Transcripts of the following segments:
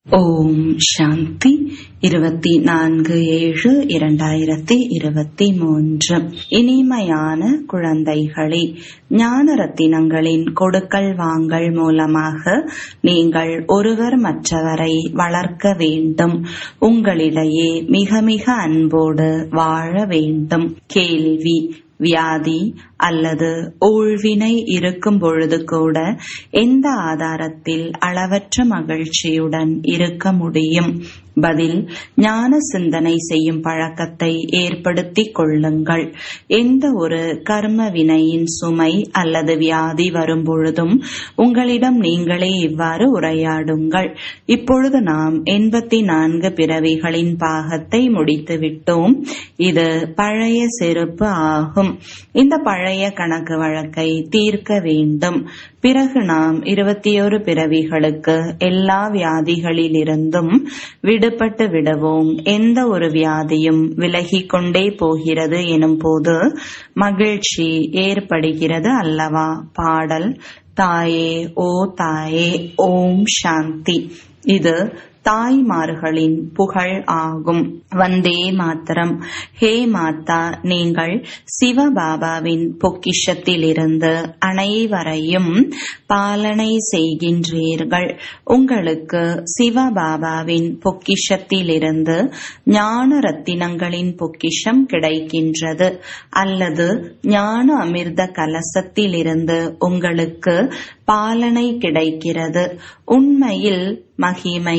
ஓம் சாந்தி இருபத்தி நான்கு ஏழு இரண்டாயிரத்தி இருபத்தி மூன்று இனிமையான குழந்தைகளே ஞான ரத்தினங்களின் கொடுக்கல் வாங்கல் மூலமாக நீங்கள் ஒருவர் மற்றவரை வளர்க்க வேண்டும் உங்களிடையே மிக மிக அன்போடு வாழ வேண்டும் கேள்வி வியாதி அல்லது ஊழ்வினை இருக்கும் பொழுது கூட எந்த ஆதாரத்தில் அளவற்ற மகிழ்ச்சியுடன் இருக்க முடியும் பதில் ஞான சிந்தனை செய்யும் பழக்கத்தை ஏற்படுத்திக் கொள்ளுங்கள் எந்த ஒரு கர்ம வினையின் சுமை அல்லது வியாதி வரும் பொழுதும் உங்களிடம் நீங்களே இவ்வாறு உரையாடுங்கள் இப்பொழுது நாம் எண்பத்தி நான்கு பிறவிகளின் பாகத்தை முடித்து விட்டோம் இது பழைய செருப்பு ஆகும் இந்த பழைய கணக்கு வழக்கை தீர்க்க வேண்டும் பிறகு நாம் இருபத்தியோரு பிறவிகளுக்கு எல்லா வியாதிகளிலிருந்தும் விடுபட்டு விடுவோம் எந்த ஒரு வியாதியும் விலகிக் கொண்டே போகிறது எனும் போது மகிழ்ச்சி ஏற்படுகிறது அல்லவா பாடல் தாயே ஓ தாயே ஓம் சாந்தி இது தாய்மார்களின் புகழ் ஆகும் வந்தே மாத்திரம் ஹே மாதா நீங்கள் சிவபாபாவின் பொக்கிஷத்திலிருந்து அனைவரையும் பாலனை செய்கின்றீர்கள் உங்களுக்கு சிவபாபாவின் பொக்கிஷத்திலிருந்து ஞான ரத்தினங்களின் பொக்கிஷம் கிடைக்கின்றது அல்லது ஞான அமிர்த கலசத்திலிருந்து உங்களுக்கு பாலனை கிடைக்கிறது உண்மையில் மகிமை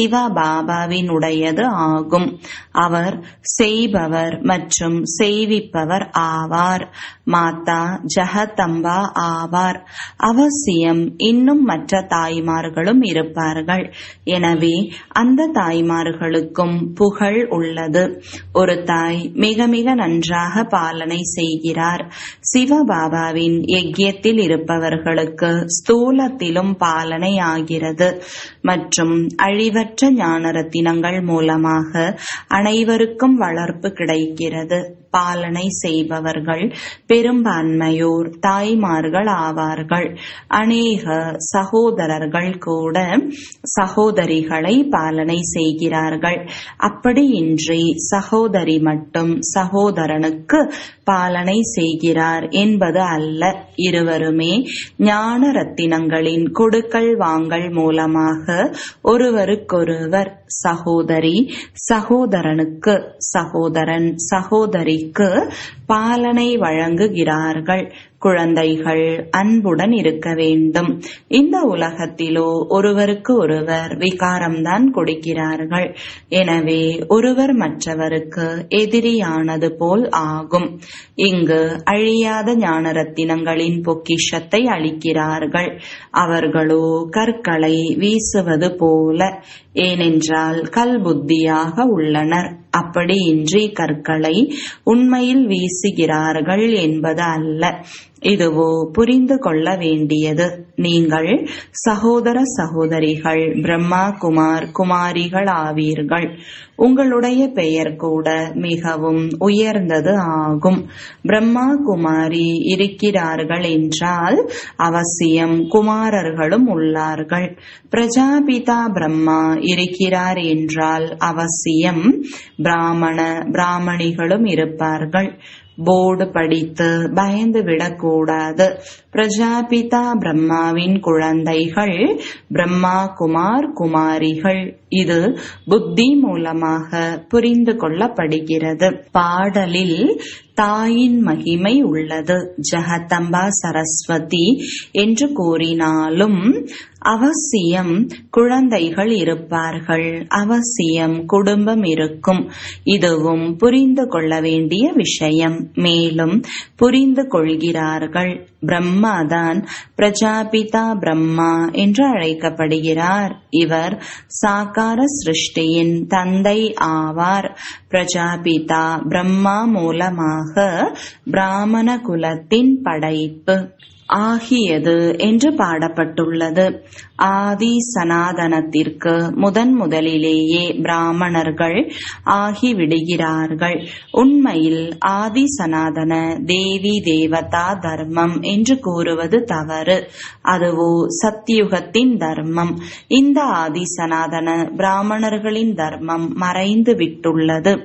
சிவபாபாவினுடையது ஆகும் அவர் செய்பவர் மற்றும் செய்விப்பவர் ஆவார் மாதா ஜெகதம்பா ஆவார் அவசியம் இன்னும் மற்ற தாய்மார்களும் இருப்பார்கள் எனவே அந்த தாய்மார்களுக்கும் புகழ் உள்ளது ஒரு தாய் மிக மிக நன்றாக பாலனை செய்கிறார் சிவபாபாவின் யஜ்யத்தில் இருப்பவர்களுக்கு ஸ்தூலத்திலும் பாலனை ஆகிறது மற்றும் அழிவற்ற ஞான ரத்தினங்கள் மூலமாக அனைவருக்கும் வளர்ப்பு கிடைக்கிறது பாலனை செய்பவர்கள் பெரும்பான்மையோர் தாய்மார்கள் ஆவார்கள் அநேக சகோதரர்கள் கூட சகோதரிகளை பாலனை செய்கிறார்கள் அப்படியின்றி சகோதரி மட்டும் சகோதரனுக்கு பாலனை செய்கிறார் என்பது அல்ல இருவருமே ஞான ரத்தினங்களின் கொடுக்கல் வாங்கல் மூலமாக ஒருவருக்கொருவர் சகோதரி சகோதரனுக்கு சகோதரன் சகோதரிக்கு பாலனை வழங்குகிறார்கள் குழந்தைகள் அன்புடன் இருக்க வேண்டும் இந்த உலகத்திலோ ஒருவருக்கு ஒருவர் விகாரம்தான் கொடுக்கிறார்கள் எனவே ஒருவர் மற்றவருக்கு எதிரியானது போல் ஆகும் இங்கு அழியாத ஞான ரத்தினங்களின் பொக்கிஷத்தை அளிக்கிறார்கள் அவர்களோ கற்களை வீசுவது போல ஏனென்றால் கல் புத்தியாக உள்ளனர் அப்படியின்றி கற்களை உண்மையில் வீசுகிறார்கள் என்பது அல்ல இதுவோ புரிந்து கொள்ள வேண்டியது நீங்கள் சகோதர சகோதரிகள் பிரம்மா குமார் குமாரிகள் ஆவீர்கள் உங்களுடைய பெயர் கூட மிகவும் உயர்ந்தது ஆகும் பிரம்மா குமாரி இருக்கிறார்கள் என்றால் அவசியம் குமாரர்களும் உள்ளார்கள் பிரஜாபிதா பிரம்மா இருக்கிறார் என்றால் அவசியம் பிராமண பிராமணிகளும் இருப்பார்கள் போர்டு படித்து பயந்து விடக்கூடாது பிரஜாபிதா பிரம்மாவின் குழந்தைகள் பிரம்மா குமார் குமாரிகள் இது புத்தி மூலமாக புரிந்து கொள்ளப்படுகிறது பாடலில் தாயின் மகிமை உள்ளது ஜெகதம்பா சரஸ்வதி என்று கூறினாலும் அவசியம் குழந்தைகள் இருப்பார்கள் அவசியம் குடும்பம் இருக்கும் இதுவும் புரிந்து கொள்ள வேண்டிய விஷயம் மேலும் புரிந்து கொள்கிறார்கள் பிரம்மாதான் பிரஜாபிதா பிரம்மா என்று அழைக்கப்படுகிறார் இவர் சாக்கார சிருஷ்டியின் தந்தை ஆவார் பிரஜாபிதா பிரம்மா மூலமாக பிராமண குலத்தின் படைப்பு ஆகியது என்று பாடப்பட்டுள்ளது ஆதி சனாதனத்திற்கு முதன் முதலிலேயே பிராமணர்கள் ஆகிவிடுகிறார்கள் உண்மையில் ஆதி சனாதன தேவி தேவதா தர்மம் என்று கூறுவது தவறு அதுவோ சத்தியுகத்தின் தர்மம் இந்த ஆதி சனாதன பிராமணர்களின் தர்மம் மறைந்து விட்டுள்ளது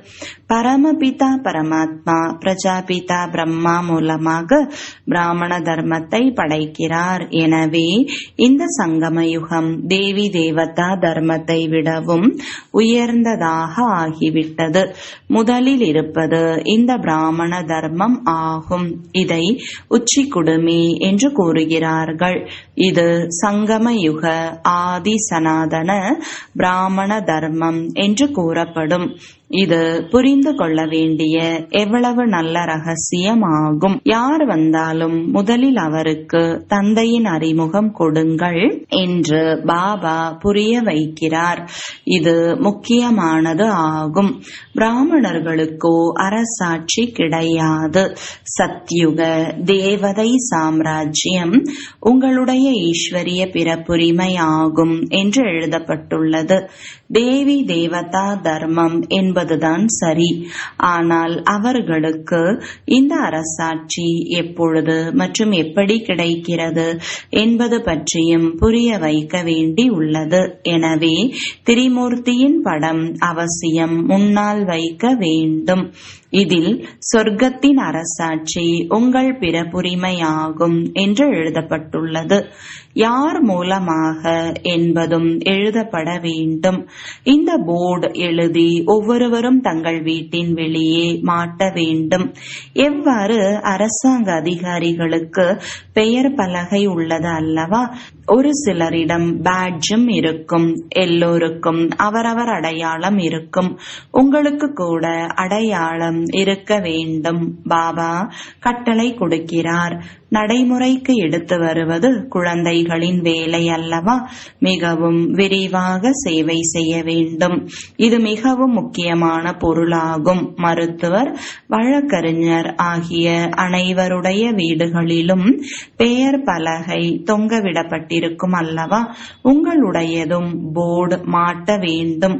பரமபிதா பரமாத்மா பிரஜாபிதா பிரம்மா மூலமாக பிராமண தர்மத்தை படைக்கிறார் எனவே இந்த சங்கம யுகம் தேவி தேவதா தர்மத்தை விடவும் உயர்ந்ததாக ஆகிவிட்டது முதலில் இருப்பது இந்த பிராமண தர்மம் ஆகும் இதை உச்சி குடுமி என்று கூறுகிறார்கள் இது சங்கம யுக ஆதி சனாதன பிராமண தர்மம் என்று கூறப்படும் இது புரிந்து கொள்ள வேண்டிய எவ்வளவு நல்ல ரகசியம் ஆகும் யார் வந்தாலும் முதலில் அவருக்கு தந்தையின் அறிமுகம் கொடுங்கள் என்று பாபா புரிய வைக்கிறார் இது முக்கியமானது ஆகும் பிராமணர்களுக்கோ அரசாட்சி கிடையாது சத்யுக தேவதை சாம்ராஜ்யம் உங்களுடைய ஈஸ்வரிய பிறப்புரிமை ஆகும் என்று எழுதப்பட்டுள்ளது தேவி தேவதா தர்மம் என்பதுதான் சரி ஆனால் அவர்களுக்கு இந்த அரசாட்சி எப்பொழுது மற்றும் எப்படி கிடைக்கிறது என்பது பற்றியும் புரிய வைக்க வேண்டி உள்ளது எனவே திரிமூர்த்தியின் படம் அவசியம் முன்னால் வைக்க வேண்டும் இதில் சொர்க்கத்தின் அரசாட்சி உங்கள் பிறப்புரிமையாகும் என்று எழுதப்பட்டுள்ளது யார் மூலமாக என்பதும் எழுதப்பட வேண்டும் இந்த போர்டு எழுதி ஒவ்வொருவரும் தங்கள் வீட்டின் வெளியே மாட்ட வேண்டும் எவ்வாறு அரசாங்க அதிகாரிகளுக்கு பெயர் பலகை உள்ளது அல்லவா ஒரு சிலரிடம் பேட்ஜும் இருக்கும் எல்லோருக்கும் அவரவர் அடையாளம் இருக்கும் உங்களுக்கு கூட அடையாளம் இருக்க வேண்டும் பாபா கட்டளை கொடுக்கிறார் நடைமுறைக்கு எடுத்து வருவது குழந்தைகளின் வேலை அல்லவா மிகவும் விரிவாக சேவை செய்ய வேண்டும் இது மிகவும் முக்கியமான பொருளாகும் மருத்துவர் வழக்கறிஞர் ஆகிய அனைவருடைய வீடுகளிலும் பெயர் பலகை தொங்கவிடப்பட்டிருக்கும் அல்லவா உங்களுடையதும் போர்டு மாட்ட வேண்டும்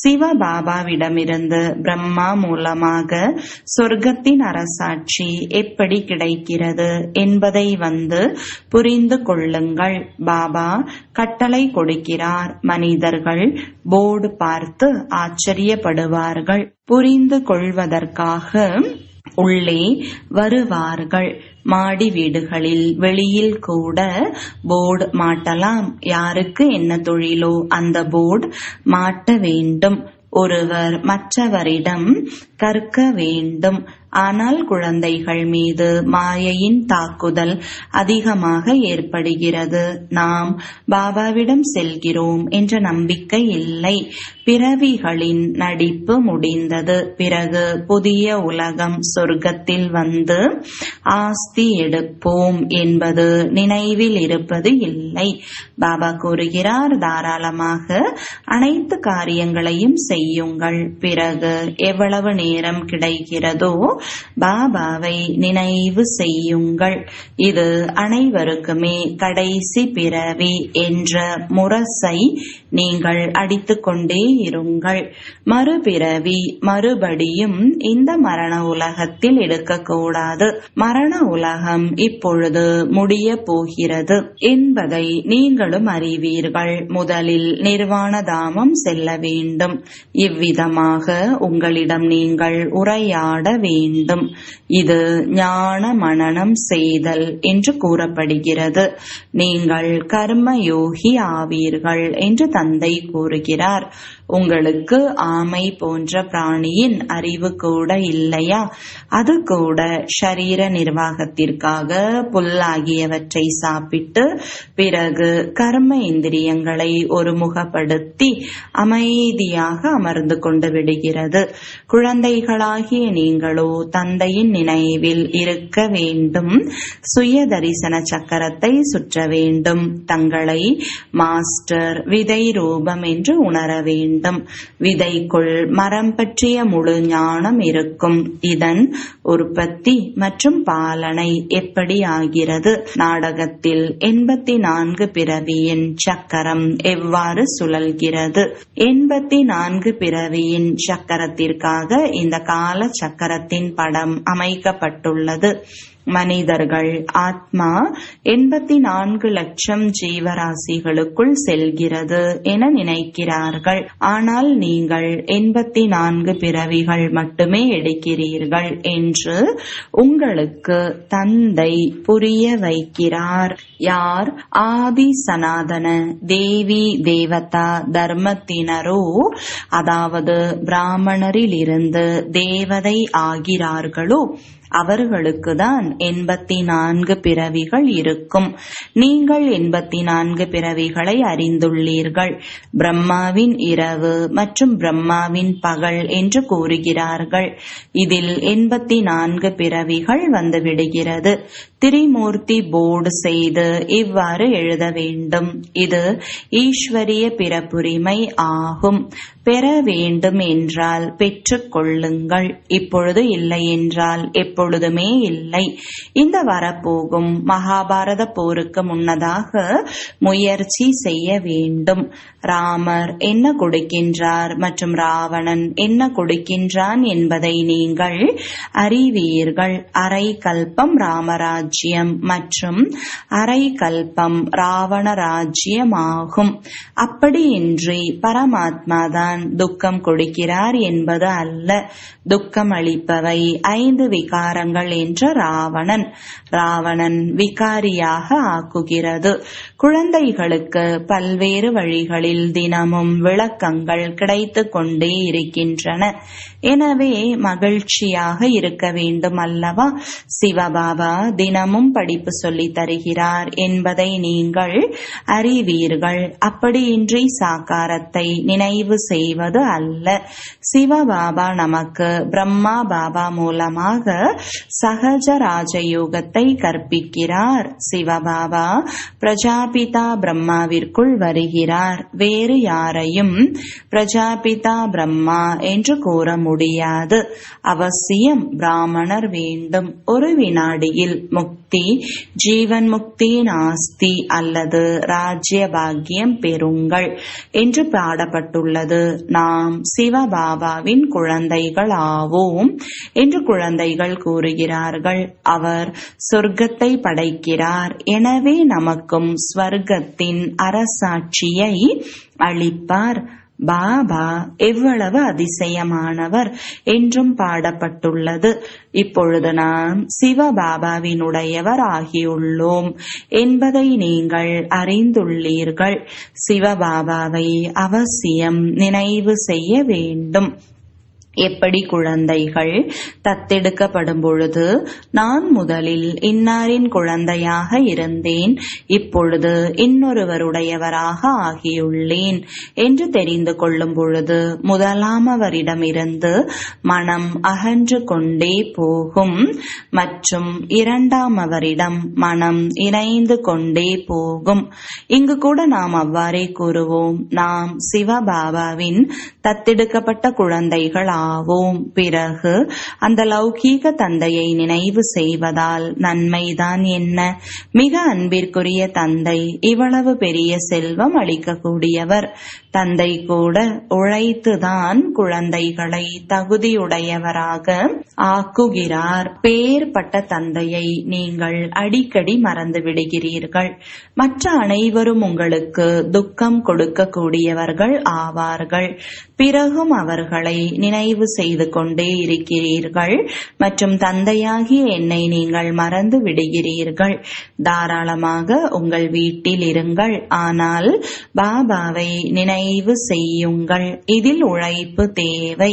சிவபாபாவிடமிருந்து பிரம்மா மூலமாக சொர்க்கத்தின் அரசாட்சி எப்படி கிடைக்கிறது என்பதை வந்து புரிந்து கொள்ளுங்கள் பாபா கட்டளை கொடுக்கிறார் மனிதர்கள் போர்டு பார்த்து ஆச்சரியப்படுவார்கள் புரிந்து கொள்வதற்காக உள்ளே வருவார்கள் மாடி வீடுகளில் வெளியில் கூட போர்டு மாட்டலாம் யாருக்கு என்ன தொழிலோ அந்த போர்டு மாட்ட வேண்டும் ஒருவர் மற்றவரிடம் கற்க வேண்டும் ஆனால் குழந்தைகள் மீது மாயையின் தாக்குதல் அதிகமாக ஏற்படுகிறது நாம் பாபாவிடம் செல்கிறோம் என்ற நம்பிக்கை இல்லை பிறவிகளின் நடிப்பு முடிந்தது பிறகு புதிய உலகம் சொர்க்கத்தில் வந்து ஆஸ்தி எடுப்போம் என்பது நினைவில் இருப்பது இல்லை பாபா கூறுகிறார் தாராளமாக அனைத்து காரியங்களையும் செய்யுங்கள் பிறகு எவ்வளவு நேரம் கிடைக்கிறதோ பாபாவை நினைவு செய்யுங்கள் இது அனைவருக்குமே கடைசி பிறவி என்ற முரசை நீங்கள் அடித்துக்கொண்டே இருங்கள் மறுபிறவி மறுபடியும் இந்த மரண உலகத்தில் எடுக்கக்கூடாது மரண உலகம் இப்பொழுது முடிய போகிறது என்பதை நீங்களும் அறிவீர்கள் முதலில் நிர்வாண தாமம் செல்ல வேண்டும் இவ்விதமாக உங்களிடம் நீங்கள் உரையாட வேண்டும் இது ஞான மனனம் செய்தல் என்று கூறப்படுகிறது நீங்கள் கர்ம யோகி ஆவீர்கள் என்று தந்தை கூறுகிறார் உங்களுக்கு ஆமை போன்ற பிராணியின் அறிவு கூட இல்லையா அது கூட ஷரீர நிர்வாகத்திற்காக புல்லாகியவற்றை சாப்பிட்டு பிறகு கர்ம இந்திரியங்களை ஒருமுகப்படுத்தி அமைதியாக அமர்ந்து கொண்டு விடுகிறது குழந்தைகளாகிய நீங்களோ தந்தையின் நினைவில் இருக்க வேண்டும் சுய தரிசன சக்கரத்தை சுற்ற வேண்டும் தங்களை மாஸ்டர் விதை ரூபம் என்று உணர வேண்டும் விதைக்குள் மரம் பற்றிய முழு ஞானம் இருக்கும் இதன் உற்பத்தி மற்றும் பாலனை எப்படி ஆகிறது நாடகத்தில் எண்பத்தி நான்கு பிறவியின் சக்கரம் எவ்வாறு சுழல்கிறது எண்பத்தி நான்கு பிறவியின் சக்கரத்திற்காக இந்த கால சக்கரத்தின் படம் அமைக்கப்பட்டுள்ளது மனிதர்கள் ஆத்மா எண்பத்தி நான்கு லட்சம் ஜீவராசிகளுக்குள் செல்கிறது என நினைக்கிறார்கள் ஆனால் நீங்கள் எண்பத்தி நான்கு பிறவிகள் மட்டுமே எடுக்கிறீர்கள் என்று உங்களுக்கு தந்தை புரிய வைக்கிறார் யார் ஆதி சனாதன தேவி தேவதா தர்மத்தினரோ அதாவது பிராமணரிலிருந்து தேவதை ஆகிறார்களோ அவர்களுக்கு தான் எண்பத்தி நான்கு பிறவிகள் இருக்கும் நீங்கள் எண்பத்தி நான்கு பிறவிகளை அறிந்துள்ளீர்கள் பிரம்மாவின் இரவு மற்றும் பிரம்மாவின் பகல் என்று கூறுகிறார்கள் இதில் எண்பத்தி நான்கு பிறவிகள் வந்துவிடுகிறது திரிமூர்த்தி போர்டு செய்து இவ்வாறு எழுத வேண்டும் இது ஈஸ்வரிய பிறப்புரிமை ஆகும் பெற வேண்டும் என்றால் பெற்றுக் கொள்ளுங்கள் இப்பொழுது இல்லை என்றால் எப்பொழுதுமே இல்லை இந்த வரப்போகும் மகாபாரத போருக்கு முன்னதாக முயற்சி செய்ய வேண்டும் ராமர் என்ன கொடுக்கின்றார் மற்றும் ராவணன் என்ன கொடுக்கின்றான் என்பதை நீங்கள் அறிவீர்கள் அரை கல்பம் ராமராஜ்யம் மற்றும் அரை கல்பம் ராவண ராஜ்யம் ஆகும் அப்படியின்றி பரமாத்மாதான் துக்கம் கொடுக்கிறார் என்பது அல்ல துக்கம் அளிப்பவை ஐந்து விகாரங்கள் என்ற ராவணன் ராவணன் விகாரியாக ஆக்குகிறது குழந்தைகளுக்கு பல்வேறு வழிகளில் தினமும் விளக்கங்கள் கிடைத்து கொண்டே இருக்கின்றன எனவே மகிழ்ச்சியாக இருக்க வேண்டும் அல்லவா சிவபாபா தினமும் படிப்பு சொல்லி தருகிறார் என்பதை நீங்கள் அறிவீர்கள் அப்படியின்றி சாக்காரத்தை நினைவு செய்வது அல்ல சிவபாபா நமக்கு பிரம்மா பாபா மூலமாக சகஜ ராஜயோகத்தை கற்பிக்கிறார் சிவபாபா பிரஜாபிதா பிரம்மாவிற்குள் வருகிறார் வேறு யாரையும் பிரஜாபிதா பிரம்மா என்று கூற முடியாது அவசியம் பிராமணர் வேண்டும் ஒரு வினாடியில் முக்தி ஜீவன் முக்தி நாஸ்தி அல்லது ராஜ்ய பாக்கியம் பெறுங்கள் என்று பாடப்பட்டுள்ளது நாம் சிவபாபாவின் குழந்தைகள் ஆவோம் என்று குழந்தைகள் கூறுகிறார்கள் அவர் சொர்க்கத்தை படைக்கிறார் எனவே நமக்கும் ஸ்வர்க்கத்தின் அரசாட்சியை அளிப்பார் பாபா எவ்வளவு அதிசயமானவர் என்றும் பாடப்பட்டுள்ளது இப்பொழுது நாம் சிவபாபாவினுடையவர் ஆகியுள்ளோம் என்பதை நீங்கள் அறிந்துள்ளீர்கள் சிவபாபாவை அவசியம் நினைவு செய்ய வேண்டும் எப்படி குழந்தைகள் தத்தெடுக்கப்படும் பொழுது நான் முதலில் இன்னாரின் குழந்தையாக இருந்தேன் இப்பொழுது இன்னொருவருடையவராக ஆகியுள்ளேன் என்று தெரிந்து கொள்ளும் பொழுது முதலாமவரிடமிருந்து மனம் அகன்று கொண்டே போகும் மற்றும் இரண்டாமவரிடம் மனம் இணைந்து கொண்டே போகும் இங்கு கூட நாம் அவ்வாறே கூறுவோம் நாம் சிவபாபாவின் தத்தெடுக்கப்பட்ட குழந்தைகள் ஆவோம் பிறகு அந்த லௌகீக தந்தையை நினைவு செய்வதால் நன்மைதான் என்ன மிக அன்பிற்குரிய தந்தை இவ்வளவு பெரிய செல்வம் அளிக்கக்கூடியவர் தந்தை கூட உழைத்துதான் குழந்தைகளை தகுதியுடையவராக ஆக்குகிறார் பேர்பட்ட தந்தையை நீங்கள் அடிக்கடி மறந்து விடுகிறீர்கள் மற்ற அனைவரும் உங்களுக்கு துக்கம் கொடுக்கக்கூடியவர்கள் ஆவார்கள் பிறகும் அவர்களை நினைவு செய்து கொண்டே இருக்கிறீர்கள் மற்றும் தந்தையாகிய என்னை நீங்கள் மறந்து விடுகிறீர்கள் தாராளமாக உங்கள் வீட்டில் இருங்கள் ஆனால் பாபாவை நினைவு செய்யுங்கள் இதில் உழைப்பு தேவை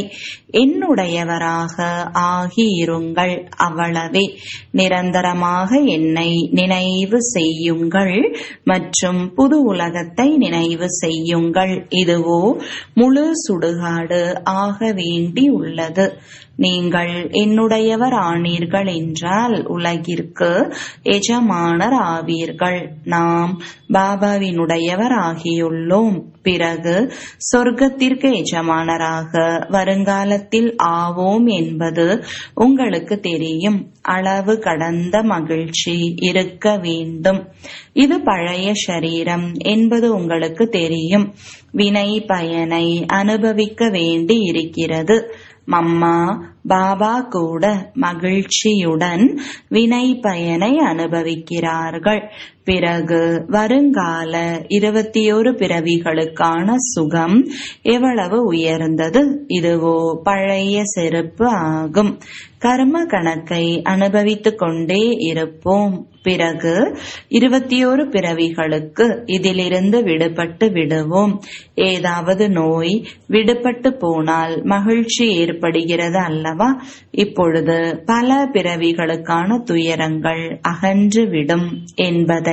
என்னுடையவராக ஆகியிருங்கள் அவ்வளவே நிரந்தரமாக என்னை நினைவு செய்யுங்கள் மற்றும் புது உலகத்தை நினைவு செய்யுங்கள் இதுவோ முழு சுடுகாடு ஆக வேண்டி உள்ளது நீங்கள் என்னுடையவர் ஆனீர்கள் என்றால் உலகிற்கு எஜமானர் ஆவீர்கள் நாம் பாபாவினுடையவர் ஆகியுள்ளோம் பிறகு சொர்க்கத்திற்கு எஜமானராக வருங்காலத்தில் ஆவோம் என்பது உங்களுக்கு தெரியும் அளவு கடந்த மகிழ்ச்சி இருக்க வேண்டும் இது பழைய சரீரம் என்பது உங்களுக்கு தெரியும் வினை பயனை அனுபவிக்க வேண்டி இருக்கிறது மம்மா பாபா கூட மகிழ்ச்சியுடன் வினை பயனை அனுபவிக்கிறார்கள் பிறகு வருங்கால இருபத்தி ஒரு பிறவிகளுக்கான சுகம் எவ்வளவு உயர்ந்தது இதுவோ பழைய செருப்பு ஆகும் கர்ம கணக்கை அனுபவித்துக் கொண்டே இருப்போம் பிறகு இருபத்தி ஒரு பிறவிகளுக்கு இதிலிருந்து விடுபட்டு விடுவோம் ஏதாவது நோய் விடுபட்டு போனால் மகிழ்ச்சி ஏற்படுகிறது அல்லவா இப்பொழுது பல பிறவிகளுக்கான துயரங்கள் அகன்றுவிடும் என்பதை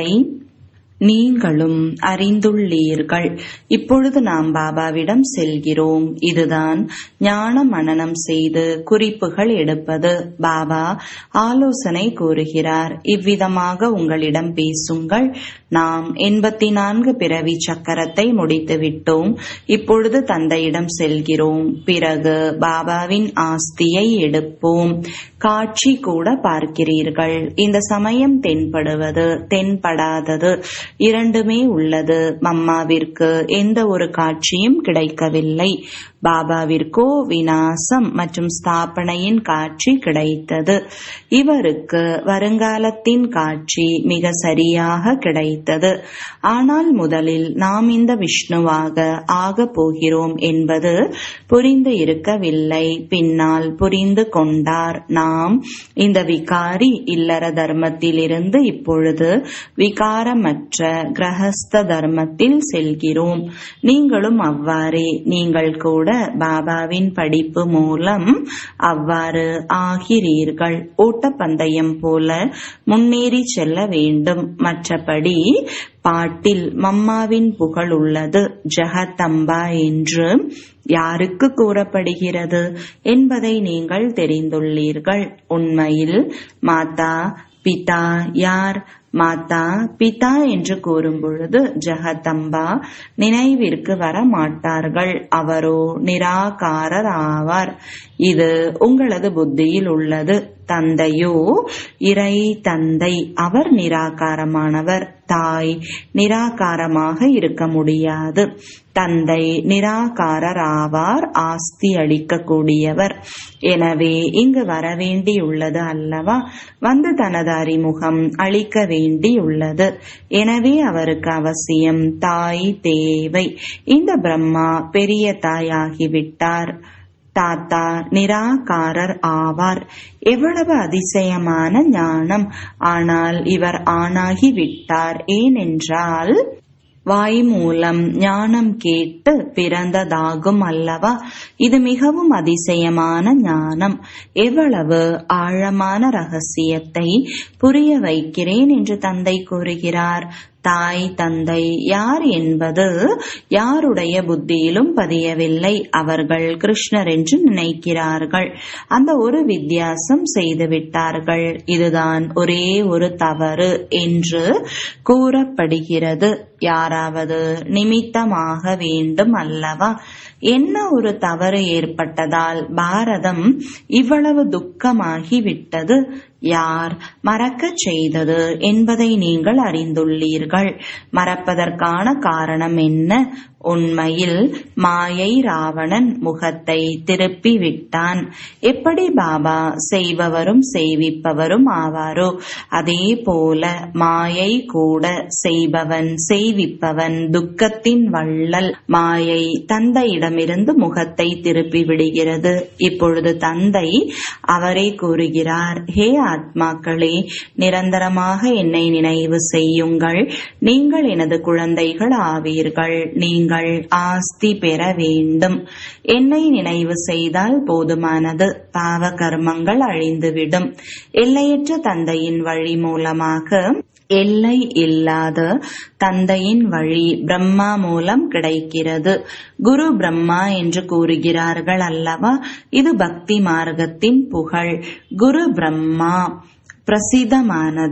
நீங்களும் அறிந்துள்ளீர்கள் இப்பொழுது நாம் பாபாவிடம் செல்கிறோம் இதுதான் ஞான மனனம் செய்து குறிப்புகள் எடுப்பது பாபா ஆலோசனை கூறுகிறார் இவ்விதமாக உங்களிடம் பேசுங்கள் நாம் எண்பத்தி நான்கு பிறவி சக்கரத்தை முடித்து விட்டோம் இப்பொழுது தந்தையிடம் செல்கிறோம் பிறகு பாபாவின் ஆஸ்தியை எடுப்போம் காட்சி கூட பார்க்கிறீர்கள் இந்த சமயம் தென்படுவது தென்படாதது இரண்டுமே உள்ளது மம்மாவிற்கு எந்த ஒரு காட்சியும் கிடைக்கவில்லை பாபாவிற்கோ வினாசம் மற்றும் ஸ்தாபனையின் காட்சி கிடைத்தது இவருக்கு வருங்காலத்தின் காட்சி மிக சரியாக கிடைத்தது ஆனால் முதலில் நாம் இந்த விஷ்ணுவாக ஆக போகிறோம் என்பது புரிந்து இருக்கவில்லை பின்னால் புரிந்து கொண்டார் நாம் இந்த விகாரி இல்லற தர்மத்திலிருந்து இப்பொழுது விகாரமற்ற கிரகஸ்த தர்மத்தில் செல்கிறோம் நீங்களும் அவ்வாறே நீங்கள் கூட பாபாவின் படிப்பு மூலம் அவ்வாறு ஆகிறீர்கள் ஓட்டப்பந்தயம் போல முன்னேறி செல்ல வேண்டும் மற்றபடி பாட்டில் மம்மாவின் புகழ் உள்ளது ஜெகதம்பா என்று யாருக்கு கூறப்படுகிறது என்பதை நீங்கள் தெரிந்துள்ளீர்கள் உண்மையில் மாதா பிதா யார் மாதா பிதா என்று கூறும் பொழுது ஜெகதம்பா நினைவிற்கு வர மாட்டார்கள் அவரோ நிராகாரர் ஆவார் இது உங்களது புத்தியில் உள்ளது தந்தையோ இறை தந்தை அவர் நிராகாரமானவர் தாய் நிராகாரமாக இருக்க முடியாது தந்தை நிராகாரர் ஆவார் ஆஸ்தி அளிக்கக்கூடியவர் எனவே இங்கு வரவேண்டியுள்ளது அல்லவா வந்து தனது அறிமுகம் அளிக்க வேண்டியுள்ளது எனவே அவருக்கு அவசியம் தாய் தேவை இந்த பிரம்மா பெரிய தாயாகிவிட்டார் தாத்தா நிராகாரர் ஆவார் எவ்வளவு அதிசயமான ஞானம் ஆனால் இவர் ஆணாகி விட்டார் ஏனென்றால் வாய் மூலம் ஞானம் கேட்டு பிறந்ததாகும் அல்லவா இது மிகவும் அதிசயமான ஞானம் எவ்வளவு ஆழமான ரகசியத்தை புரிய வைக்கிறேன் என்று தந்தை கூறுகிறார் தாய் தந்தை யார் என்பது யாருடைய புத்தியிலும் பதியவில்லை அவர்கள் கிருஷ்ணர் என்று நினைக்கிறார்கள் அந்த ஒரு வித்தியாசம் செய்து விட்டார்கள் இதுதான் ஒரே ஒரு தவறு என்று கூறப்படுகிறது யாராவது நிமித்தமாக வேண்டும் அல்லவா என்ன ஒரு தவறு ஏற்பட்டதால் பாரதம் இவ்வளவு துக்கமாகி விட்டது யார் மறக்கச் செய்தது என்பதை நீங்கள் அறிந்துள்ளீர்கள் மறப்பதற்கான காரணம் என்ன உண்மையில் மாயை ராவணன் முகத்தை திருப்பி விட்டான் எப்படி பாபா செய்பவரும் செய்விப்பவரும் ஆவாரோ அதே போல மாயை கூட செய்பவன் செய்விப்பவன் துக்கத்தின் வள்ளல் மாயை தந்தையிடமிருந்து முகத்தை திருப்பி விடுகிறது இப்பொழுது தந்தை அவரே கூறுகிறார் ஹே ஆத்மாக்களே நிரந்தரமாக என்னை நினைவு செய்யுங்கள் நீங்கள் எனது குழந்தைகள் ஆவீர்கள் நீங்கள் ஆஸ்தி பெற வேண்டும் என்னை நினைவு செய்தால் போதுமானது பாவ கர்மங்கள் அழிந்துவிடும் எல்லையற்ற தந்தையின் வழி மூலமாக எல்லை இல்லாத தந்தையின் வழி பிரம்மா மூலம் கிடைக்கிறது குரு பிரம்மா என்று கூறுகிறார்கள் அல்லவா இது பக்தி மார்க்கத்தின் புகழ் குரு பிரம்மா பிரசித்தமானது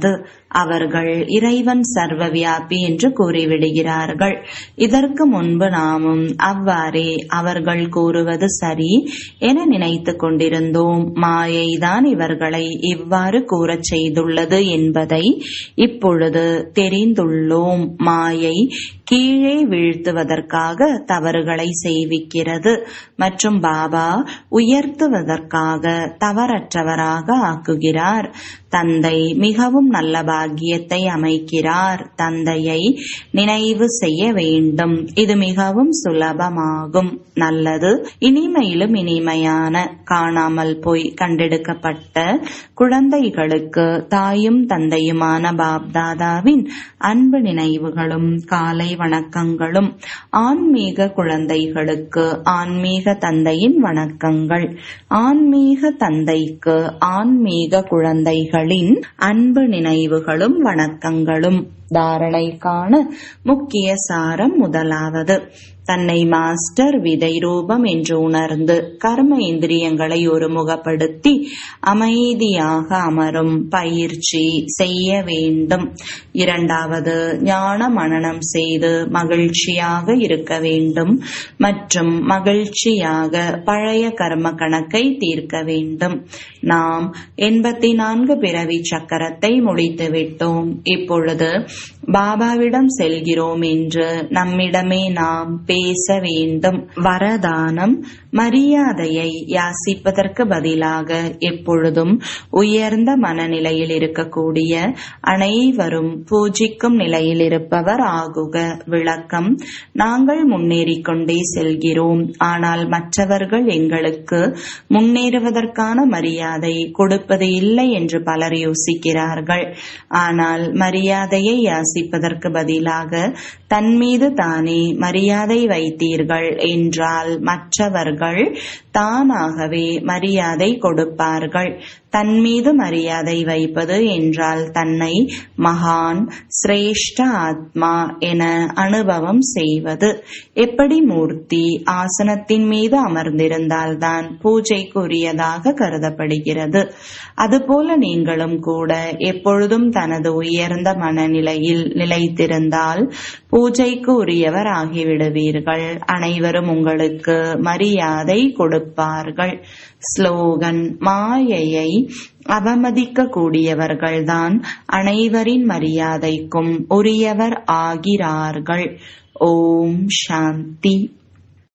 அவர்கள் இறைவன் சர்வ வியாபி என்று கூறிவிடுகிறார்கள் இதற்கு முன்பு நாமும் அவ்வாறே அவர்கள் கூறுவது சரி என நினைத்து கொண்டிருந்தோம் மாயைதான் இவர்களை இவ்வாறு கூறச் செய்துள்ளது என்பதை இப்பொழுது தெரிந்துள்ளோம் மாயை கீழே வீழ்த்துவதற்காக தவறுகளை செய்விக்கிறது மற்றும் பாபா உயர்த்துவதற்காக தவறற்றவராக ஆக்குகிறார் தந்தை மிகவும் நல்ல பாக்கியத்தை அமைக்கிறார் தந்தையை நினைவு செய்ய வேண்டும் இது மிகவும் சுலபமாகும் நல்லது இனிமையிலும் இனிமையான காணாமல் போய் கண்டெடுக்கப்பட்ட குழந்தைகளுக்கு தாயும் தந்தையுமான பாப்தாதாவின் அன்பு நினைவுகளும் காலை வணக்கங்களும் ஆன்மீக குழந்தைகளுக்கு ஆன்மீக தந்தையின் வணக்கங்கள் ஆன்மீக தந்தைக்கு ஆன்மீக குழந்தைகளின் அன்பு நினைவுகளும் வணக்கங்களும் தாரணைக்கான முக்கிய சாரம் முதலாவது தன்னை மாஸ்டர் விதை ரூபம் என்று உணர்ந்து கர்ம இந்திரியங்களை ஒருமுகப்படுத்தி அமைதியாக அமரும் பயிற்சி செய்ய வேண்டும் இரண்டாவது ஞான மனனம் செய்து மகிழ்ச்சியாக இருக்க வேண்டும் மற்றும் மகிழ்ச்சியாக பழைய கர்ம கணக்கை தீர்க்க வேண்டும் நாம் எண்பத்தி நான்கு பிறவி சக்கரத்தை முடித்துவிட்டோம் இப்பொழுது பாபாவிடம் செல்கிறோம் என்று நம்மிடமே நாம் பேச வேண்டும் வரதானம் மரியாதையை யாசிப்பதற்கு பதிலாக எப்பொழுதும் உயர்ந்த மனநிலையில் இருக்கக்கூடிய அனைவரும் பூஜிக்கும் நிலையில் இருப்பவர் ஆகுக விளக்கம் நாங்கள் முன்னேறிக் கொண்டே செல்கிறோம் ஆனால் மற்றவர்கள் எங்களுக்கு முன்னேறுவதற்கான மரியாதை கொடுப்பது இல்லை என்று பலர் யோசிக்கிறார்கள் ஆனால் மரியாதையை யாசிப்பதற்கு பதிலாக தன் மீது தானே மரியாதை வைத்தீர்கள் என்றால் மற்றவர்கள் தானாகவே மரியாதை கொடுப்பார்கள் தன் மீது மரியாதை வைப்பது என்றால் தன்னை மகான் சிரேஷ்ட ஆத்மா என அனுபவம் செய்வது எப்படி மூர்த்தி ஆசனத்தின் மீது அமர்ந்திருந்தால்தான் பூஜைக்குரியதாக கருதப்படுகிறது அதுபோல நீங்களும் கூட எப்பொழுதும் தனது உயர்ந்த மனநிலையில் நிலைத்திருந்தால் பூஜைக்கு உரியவர் ஆகிவிடுவீர்கள் அனைவரும் உங்களுக்கு மரியாதை கொடுப்பார்கள் ஸ்லோகன் மாயையை அவமதிக்க கூடியவர்கள்தான் அனைவரின் மரியாதைக்கும் உரியவர் ஆகிறார்கள் ஓம் சாந்தி